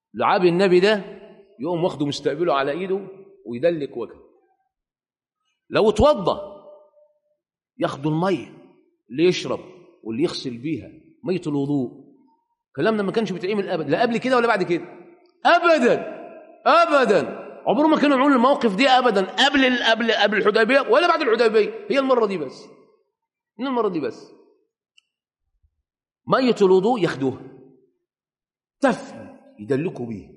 لعاب النبي ده يقوم واخده مستقبله على ايده ويدلك وجهه لو اتوضى ياخدوا الميه اللي يشرب واللي يغسل بيها ميه الوضوء الكلام ده ما كانش بيتعمل ابدا لا قبل كده ولا بعد كده ابدا ابدا عمره ما كانوا يعملوا المواقف دي ابدا قبل ال- قبل قبل الحديبيه ولا بعد الحديبيه هي المره دي بس من المره دي بس ميه الوضوء ياخدوها تف يدلكوا بيه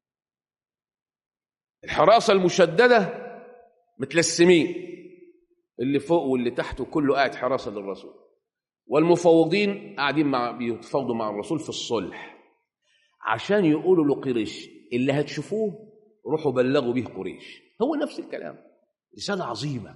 الحراسه المشدده متلسمين اللي فوق واللي تحت وكله قاعد حراسه للرسول والمفوضين قاعدين مع بيتفاوضوا مع الرسول في الصلح عشان يقولوا لقريش اللي هتشوفوه روحوا بلغوا به قريش هو نفس الكلام رسالة عظيمة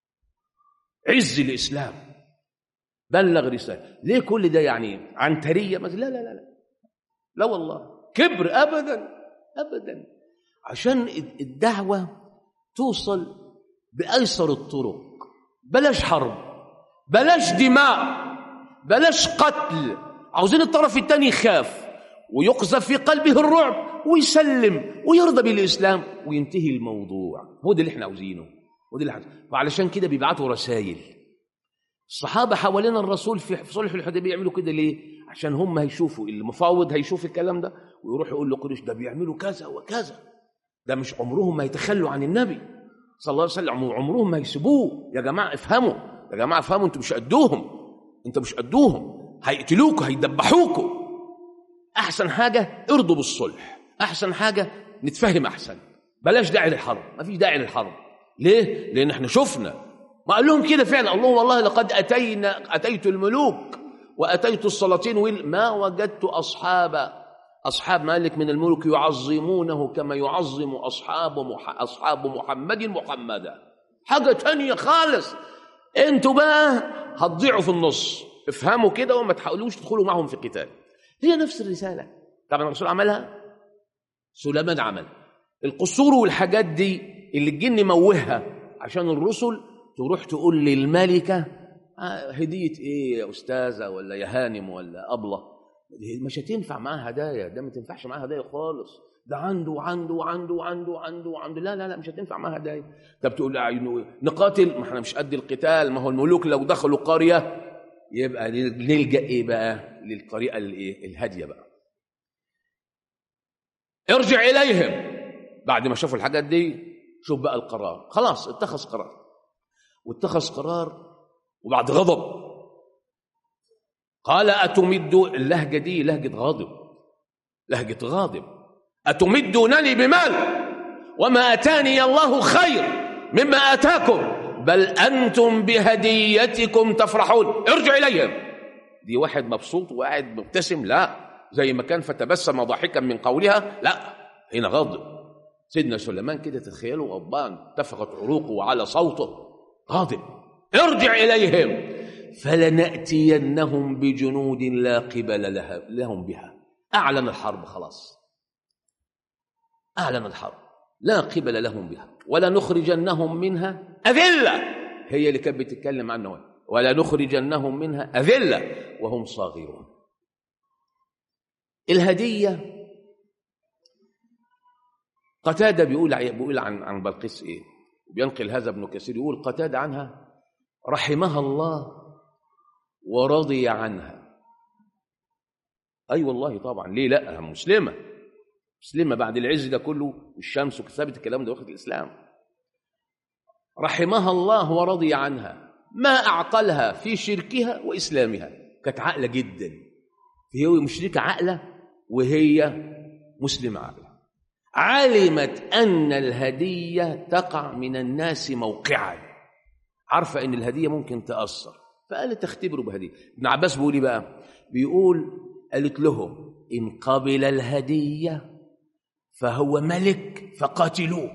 عز الإسلام بلغ رسالة ليه كل ده يعني عنترية مثلا لا لا لا لا لا والله كبر أبدا أبدا عشان الدعوة توصل بأيسر الطرق بلاش حرب بلاش دماء بلاش قتل عاوزين الطرف الثاني يخاف ويقذف في قلبه الرعب ويسلم ويرضى بالإسلام وينتهي الموضوع هو ده اللي احنا عاوزينه هو ده اللي احنا وعلشان كده بيبعتوا رسائل الصحابة حوالين الرسول في في صلح الحديبية يعملوا كده ليه؟ عشان هم هيشوفوا المفاوض هيشوف الكلام ده ويروح يقول لقريش ده بيعملوا كذا وكذا ده مش عمرهم ما يتخلوا عن النبي صلى الله عليه وسلم عمرهم ما يسيبوه يا جماعة افهموا يا جماعة افهموا انتوا مش قدوهم انتوا مش قدوهم هيقتلوكوا هيدبحوكوا احسن حاجة ارضوا بالصلح احسن حاجة نتفهم احسن بلاش داعي للحرب ما فيش داعي للحرب ليه؟ لان احنا شفنا ما قال لهم كده فعلا الله والله لقد اتينا اتيت الملوك واتيت السلاطين ويل- ما وجدت اصحاب اصحاب مالك من الملوك يعظمونه كما يعظم اصحاب مح... اصحاب محمد محمدا حاجه تانية خالص انتوا بقى هتضيعوا في النص افهموا كده وما تحاولوش تدخلوا معهم في قتال هي نفس الرساله طبعا الرسول عملها سليمان عمل القصور والحاجات دي اللي الجن موهها عشان الرسل تروح تقول للملكة آه، هدية ايه يا أستاذة ولا يا هانم ولا أبلة مش هتنفع معاها هدايا ده ما تنفعش معاها هدايا خالص ده عنده وعنده وعنده وعنده وعنده وعنده لا لا لا مش هتنفع معاها هدايا طب تقول لا، إنه نقاتل ما احنا مش قد القتال ما هو الملوك لو دخلوا قرية يبقى نلجأ ايه بقى للطريقة الايه الهادية بقى ارجع إليهم بعد ما شافوا الحاجات دي شوف بقى القرار خلاص اتخذ قرار واتخذ قرار وبعد غضب قال أتمد اللهجة دي لهجة غاضب لهجة غاضب أتمدونني بمال وما أتاني الله خير مما آتاكم بل أنتم بهديتكم تفرحون ارجع إليهم دي واحد مبسوط وقاعد مبتسم لا زي ما كان فتبسم ضاحكا من قولها لا هنا غاضب سيدنا سليمان كده تتخيلوا غضبان اتفقت عروقه على صوته غاضب ارجع إليهم فلنأتينهم بجنود لا قبل لها لهم بها أعلن الحرب خلاص أعلن الحرب لا قبل لهم بها ولا نخرجنهم منها أذلة هي اللي كانت بتتكلم عنه ولا نخرجنهم منها أذلة وهم صاغرون الهدية قتادة بيقول بيقول عن عن بلقيس إيه بينقل هذا ابن كثير يقول قتادة عنها رحمها الله ورضي عنها أي أيوة والله طبعا ليه لا مسلمة مسلمة بعد العز ده كله والشمس وكتابة الكلام ده وقت الإسلام رحمها الله ورضي عنها ما أعقلها في شركها وإسلامها كانت عاقلة جدا هي مشركة عاقلة وهي مسلمة عاقلة علمت أن الهدية تقع من الناس موقعا عارفة أن الهدية ممكن تأثر فقالت تختبروا بهدية ابن عباس بيقول إيه بقى بيقول قالت لهم إن قبل الهدية فهو ملك فقاتلوه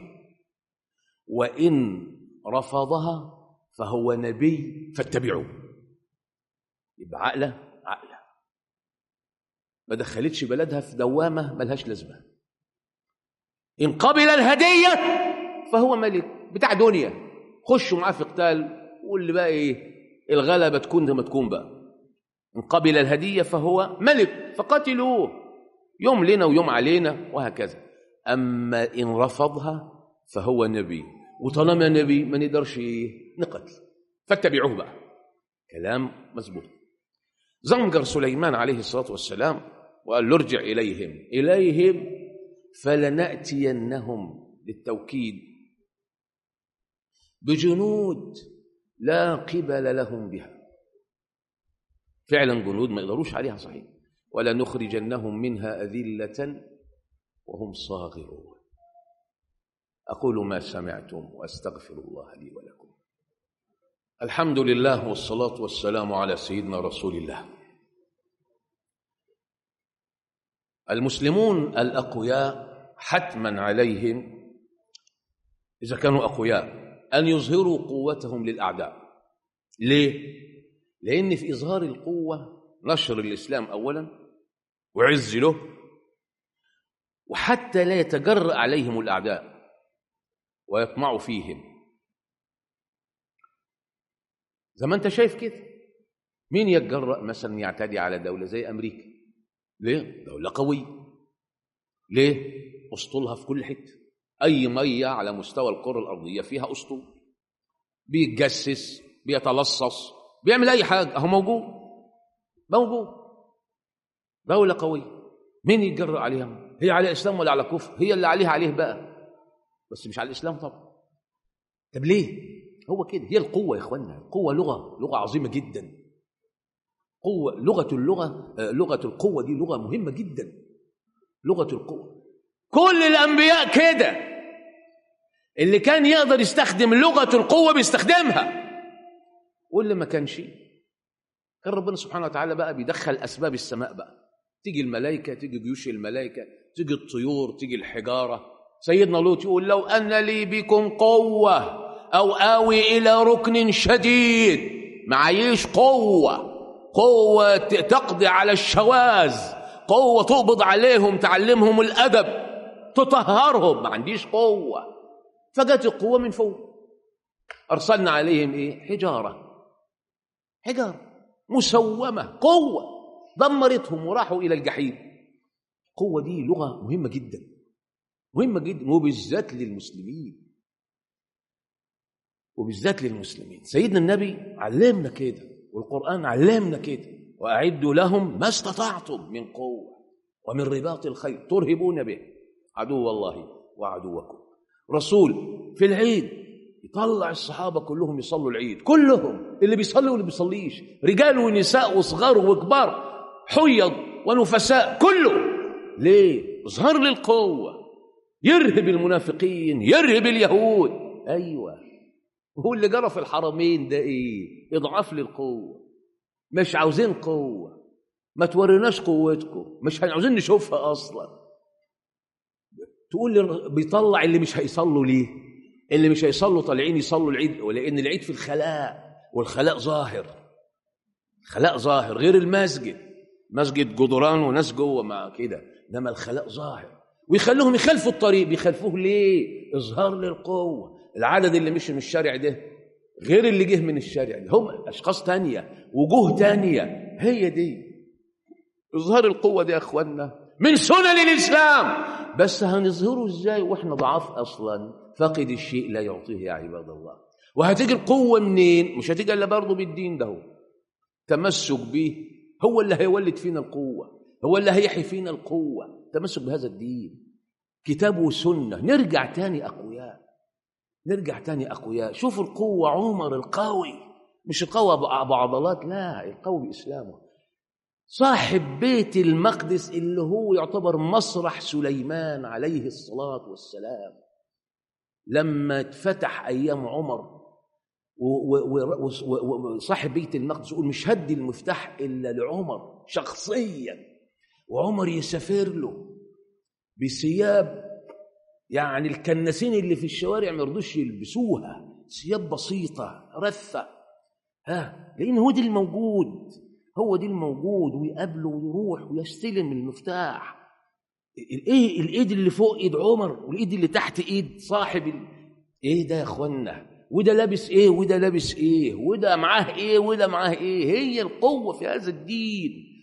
وإن رفضها فهو نبي فاتبعوه يبقى عقلة عقلة ما دخلتش بلدها في دوامة ملهاش لازمة إن قبل الهدية فهو ملك بتاع دنيا خشوا معاه في قتال واللي بقى إيه الغلبة تكون زي ما تكون بقى إن قبل الهدية فهو ملك فقتلوه يوم لنا ويوم علينا وهكذا أما إن رفضها فهو نبي وطالما نبي ما نقدرش إيه؟ نقتل فاتبعوه بقى كلام مظبوط زنجر سليمان عليه الصلاة والسلام وقال له ارجع إليهم إليهم فلنأتينهم للتوكيد بجنود لا قبل لهم بها فعلا جنود ما يقدروش عليها صحيح ولنخرجنهم منها أذلة وهم صاغرون أقول ما سمعتم وأستغفر الله لي ولكم الحمد لله والصلاة والسلام على سيدنا رسول الله المسلمون الأقوياء حتما عليهم إذا كانوا أقوياء أن يظهروا قوتهم للأعداء ليه؟ لأن في إظهار القوة نشر الإسلام أولا وعز له وحتى لا يتجرأ عليهم الأعداء ويطمعوا فيهم زي ما أنت شايف كده مين يتجرأ مثلا يعتدي على دولة زي أمريكا ليه؟ دولة قوية ليه؟ أسطولها في كل حتة أي مية على مستوى الكرة الأرضية فيها أسطول بيتجسس بيتلصص بيعمل أي حاجة أهو موجود موجود دولة قوية مين يتجرأ عليها؟ هي على إسلام ولا على كفر؟ هي اللي عليها عليه بقى بس مش على الإسلام طبعا طب ليه؟ هو كده هي القوة يا إخوانا القوة لغة لغة عظيمة جدا قوة لغة اللغة آه، لغة القوة دي لغة مهمة جدا لغة القوة كل الأنبياء كده اللي كان يقدر يستخدم لغة القوة بيستخدمها واللي ما كانش كان ربنا سبحانه وتعالى بقى بيدخل أسباب السماء بقى تيجي الملائكة تيجي جيوش الملائكة تيجي الطيور تيجي الحجارة سيدنا لوط يقول لو أن لي بكم قوة أو آوي إلى ركن شديد معيش قوة قوة تقضي على الشواذ قوة تقبض عليهم تعلمهم الأدب تطهرهم ما عنديش قوة فجت القوة من فوق أرسلنا عليهم إيه حجارة حجارة مسومة قوة دمرتهم وراحوا إلى الجحيم القوة دي لغة مهمة جدا مهمة جدا وبالذات للمسلمين وبالذات للمسلمين سيدنا النبي علمنا كده والقرآن علمنا كده وأعدوا لهم ما استطعتم من قوة ومن رباط الخير ترهبون به عدو الله وعدوكم رسول في العيد يطلع الصحابة كلهم يصلوا العيد كلهم اللي بيصلي واللي بيصليش رجال ونساء وصغار وكبار حيض ونفساء كله ليه اظهار للقوة يرهب المنافقين يرهب اليهود أيوة هو اللي جرى في الحرمين ده ايه اضعاف للقوة مش عاوزين قوة ما توريناش قوتكم مش عاوزين نشوفها أصلا تقول لي بيطلع اللي مش هيصلوا ليه اللي مش هيصلوا طالعين يصلوا العيد ولان العيد في الخلاء والخلاء ظاهر خلاء ظاهر غير المسجد مسجد جدران وناس جوه مع كده انما الخلاء ظاهر ويخلوهم يخالفوا الطريق بيخالفوه ليه اظهار للقوه العدد اللي مشي من الشارع ده غير اللي جه من الشارع ده هم اشخاص تانية وجوه تانية هي دي اظهار القوه دي يا اخوانا من سنن الاسلام بس هنظهره ازاي واحنا ضعاف اصلا فقد الشيء لا يعطيه يا عباد الله وهتيجي القوه منين مش هتيجي الا برضه بالدين ده هو. تمسك به هو اللي هيولد فينا القوه هو اللي هيحيي فينا القوه تمسك بهذا الدين كتاب وسنه نرجع تاني اقوياء نرجع تاني اقوياء شوفوا القوه عمر القوي مش القوه ابو عضلات لا القوي باسلامه صاحب بيت المقدس اللي هو يعتبر مسرح سليمان عليه الصلاة والسلام لما اتفتح أيام عمر وصاحب بيت المقدس يقول مش هدي المفتاح إلا لعمر شخصيا وعمر يسافر له بثياب يعني الكناسين اللي في الشوارع ما يرضوش يلبسوها ثياب بسيطة رثة ها لأن هو دي الموجود هو دي الموجود ويقابله ويروح ويستلم المفتاح الايه الايد اللي فوق ايد عمر والايد اللي تحت ايد صاحب ال... ايه ده يا اخوانا وده لابس ايه وده لابس ايه وده معاه ايه وده معاه ايه هي القوه في هذا الدين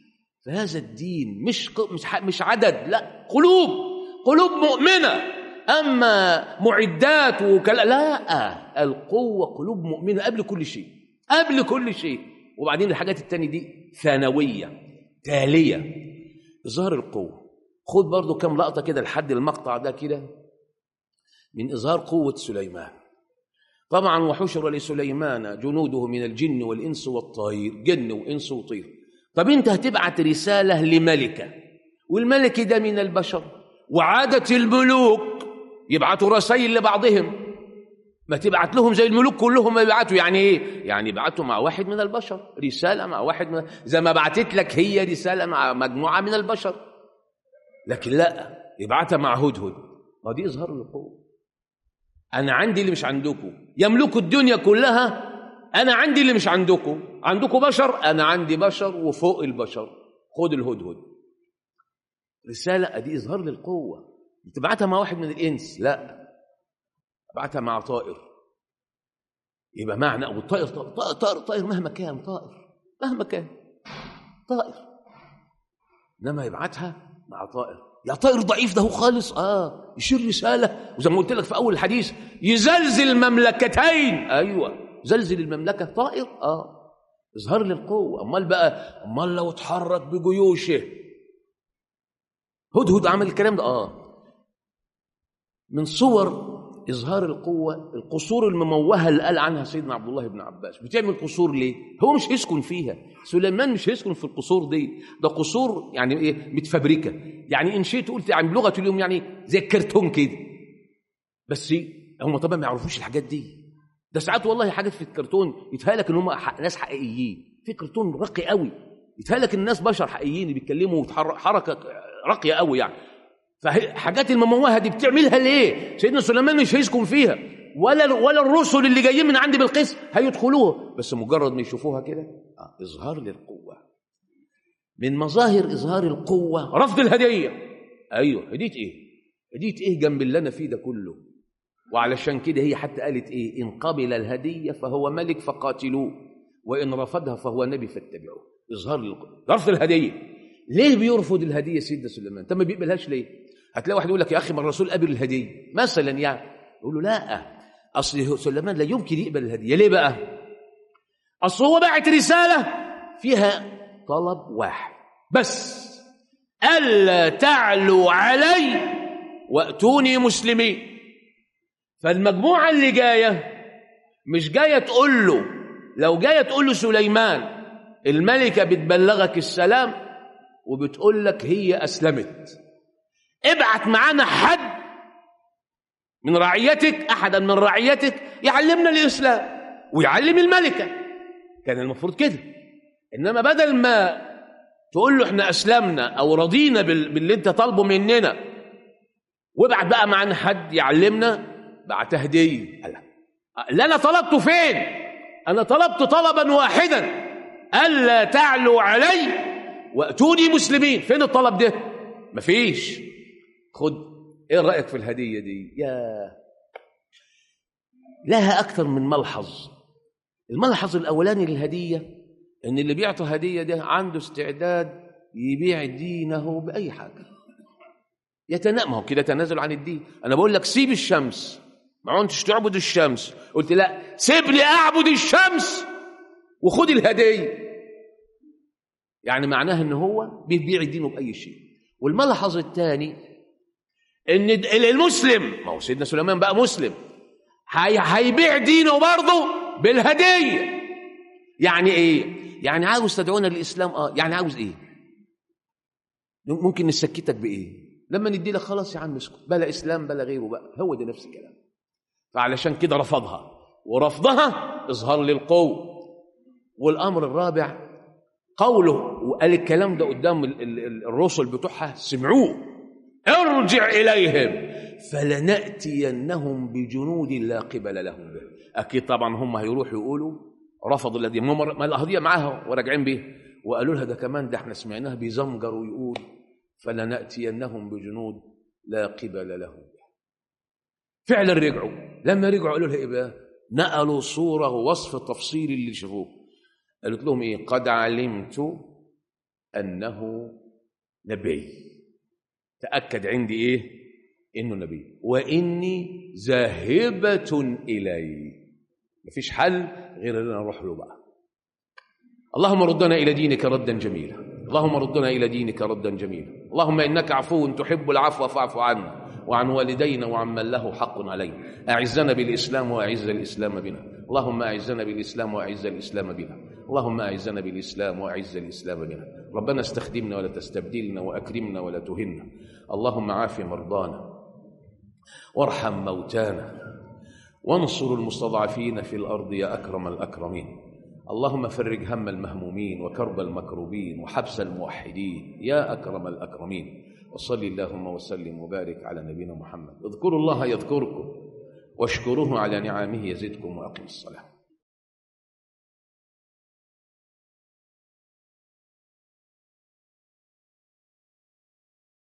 فهذا الدين مش ق- مش ح- مش عدد لا قلوب قلوب مؤمنه اما معدات وكلا لا القوه قلوب مؤمنه قبل كل شيء قبل كل شيء وبعدين الحاجات التانية دي ثانويه تاليه اظهار القوه خد برضو كم لقطه كده لحد المقطع ده كده من اظهار قوه سليمان طبعا وحشر لسليمان جنوده من الجن والانس والطير جن وانس وطير طب انت هتبعت رساله لملكه والملك ده من البشر وعاده الملوك يبعتوا رسائل لبعضهم ما تبعت لهم زي الملوك كلهم ما يبعتوا يعني ايه يعني يبعتوا مع واحد من البشر رساله مع واحد من زي ما بعتت لك هي رساله مع مجموعه من البشر لكن لا يبعتها مع هدهد ما دي اظهار القوه انا عندي اللي مش عندكم يملكوا الدنيا كلها انا عندي اللي مش عندكم عندكم بشر انا عندي بشر وفوق البشر خد الهدهد رساله ادي اظهار للقوه تبعتها مع واحد من الانس لا ابعتها مع طائر يبقى معنى والطائر طائر, طائر, طائر, طائر مهما كان طائر مهما كان طائر انما يبعتها مع طائر يا طائر ضعيف ده هو خالص اه يشير رساله وزي ما قلت لك في اول الحديث يزلزل مملكتين ايوه زلزل المملكه طائر اه اظهار للقوه امال بقى امال لو اتحرك بجيوشه هدهد عمل الكلام ده اه من صور اظهار القوه القصور المموهه اللي قال عنها سيدنا عبد الله بن عباس بتعمل قصور ليه هو مش هيسكن فيها سليمان مش هيسكن في القصور دي ده قصور يعني ايه متفبركه يعني ان شئت قلت يعني بلغه اليوم يعني زي الكرتون كده بس هم طبعا ما يعرفوش الحاجات دي ده ساعات والله حاجات في الكرتون يتهيألك ان هم ح- ناس حقيقيين في كرتون راقي قوي يتهيألك الناس بشر حقيقيين بيتكلموا وتحرك حركه راقيه قوي يعني فحاجات المموهه دي بتعملها ليه؟ سيدنا سليمان مش هيسكن فيها ولا ولا الرسل اللي جايين من عند بلقيس هيدخلوها بس مجرد ما يشوفوها كده آه، اظهار للقوه من مظاهر اظهار القوه رفض الهديه ايوه هديه ايه؟ هديه ايه جنب اللي انا فيه ده كله؟ وعلشان كده هي حتى قالت ايه؟ ان قبل الهديه فهو ملك فقاتلوه وان رفضها فهو نبي فاتبعوه اظهار للقوه رفض الهديه ليه بيرفض الهديه سيدنا سليمان؟ طب ما بيقبلهاش ليه؟ هتلاقي واحد يقول لك يا اخي ما الرسول قبل الهديه مثلا يعني يقول له لا اصل سليمان لا يمكن يقبل الهديه ليه بقى؟ اصل هو باعت رساله فيها طلب واحد بس الا تعلوا علي واتوني مسلمين فالمجموعه اللي جايه مش جايه تقول له لو جايه تقول له سليمان الملكه بتبلغك السلام وبتقول لك هي اسلمت ابعت معانا حد من رعيتك احدا من رعيتك يعلمنا الاسلام ويعلم الملكه كان المفروض كده انما بدل ما تقول له احنا اسلمنا او رضينا بال- باللي انت طالبه مننا وابعت بقى معانا حد يعلمنا بعت هديه قال اللي انا طلبته فين انا طلبت طلبا واحدا الا تعلوا علي واتوني مسلمين فين الطلب ده مفيش خد ايه رايك في الهديه دي يا لها اكثر من ملحظ الملحظ الاولاني للهديه ان اللي بيعطي هديه ده عنده استعداد يبيع دينه باي حاجه يتنام هو كده تنازل عن الدين انا بقول لك سيب الشمس ما انتش تعبد الشمس قلت لا سيبني اعبد الشمس وخد الهديه يعني معناها ان هو بيبيع دينه باي شيء والملحظ الثاني ان د- المسلم ما هو سيدنا سليمان بقى مسلم هي- هيبيع دينه برضه بالهديه يعني ايه يعني عاوز تدعونا للاسلام اه يعني عاوز ايه ممكن نسكتك بايه لما ندي لك خلاص يا عم اسكت بلا اسلام بلا غيره بقى هو ده نفس الكلام فعلشان كده رفضها ورفضها اظهار للقوه والامر الرابع قوله وقال الكلام ده قدام ال- ال- ال- الرسل بتوعها سمعوه ارجع اليهم فلناتينهم بجنود لا قبل لهم به اكيد طبعا هم هيروحوا يقولوا رفضوا الذي هم ما القضيه معاها وراجعين بيه وقالوا لها ده كمان ده احنا سمعناها بيزمجر ويقول فلناتينهم بجنود لا قبل لهم به فعلا رجعوا لما رجعوا قالوا لها ايه بقى نقلوا صوره ووصف تفصيلي اللي شافوه قالت لهم ايه قد علمت أنه نبي تأكد عندي إيه إنه نبي وإني ذاهبة إليه مفيش حل غير أن أروح له بقى اللهم ردنا إلى دينك ردا جميلا اللهم ردنا إلى دينك ردا جميلا اللهم إنك عفو تحب العفو فاعف عنا وعن والدينا وعن من له حق علينا أعزنا بالإسلام وأعز الإسلام بنا اللهم أعزنا بالإسلام وأعز الإسلام بنا اللهم أعزنا بالإسلام وأعز الإسلام بنا ربنا استخدمنا ولا تستبدلنا وأكرمنا ولا تهنا اللهم عاف مرضانا وارحم موتانا وانصر المستضعفين في الأرض يا أكرم الأكرمين اللهم فرج هم المهمومين وكرب المكروبين وحبس الموحدين يا أكرم الأكرمين وصل اللهم وسلم وبارك على نبينا محمد اذكروا الله يذكركم واشكروه على نعمه يزدكم وأقم الصلاة